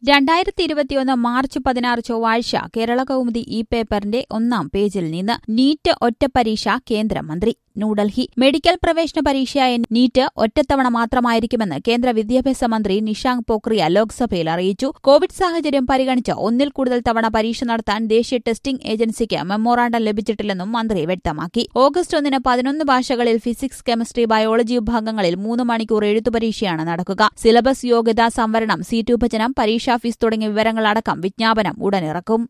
രണ്ടായിരത്തി ഇരുപത്തിയൊന്ന് മാർച്ച് പതിനാറ് ചൊവ്വാഴ്ച കേരള കൗമുദി ഈ പേപ്പറിന്റെ ഒന്നാം പേജിൽ നിന്ന് നീറ്റ് ഒറ്റപ്പരീക്ഷ കേന്ദ്രമന്ത്രി ന്യൂഡൽഹി മെഡിക്കൽ പ്രവേശന പരീക്ഷയായ നീറ്റ് ഒറ്റത്തവണ മാത്രമായിരിക്കുമെന്ന് കേന്ദ്ര വിദ്യാഭ്യാസ മന്ത്രി നിഷാങ്ക് പോക്രിയ ലോക്സഭയിൽ അറിയിച്ചു കോവിഡ് സാഹചര്യം പരിഗണിച്ച് ഒന്നിൽ കൂടുതൽ തവണ പരീക്ഷ നടത്താൻ ദേശീയ ടെസ്റ്റിംഗ് ഏജൻസിക്ക് മെമ്മോറാണ്ടം ലഭിച്ചിട്ടില്ലെന്നും മന്ത്രി വ്യക്തമാക്കി ഓഗസ്റ്റ് ഒന്നിന് പതിനൊന്ന് ഭാഷകളിൽ ഫിസിക്സ് കെമിസ്ട്രി ബയോളജി വിഭാഗങ്ങളിൽ മൂന്ന് മണിക്കൂർ എഴുത്തു പരീക്ഷയാണ് നടക്കുക സിലബസ് യോഗ്യതാ സംവരണം സീറ്റ് വിഭജനം പരീക്ഷാ ഫീസ് തുടങ്ങിയ വിവരങ്ങളടക്കം വിജ്ഞാപനം ഉടനിറക്കും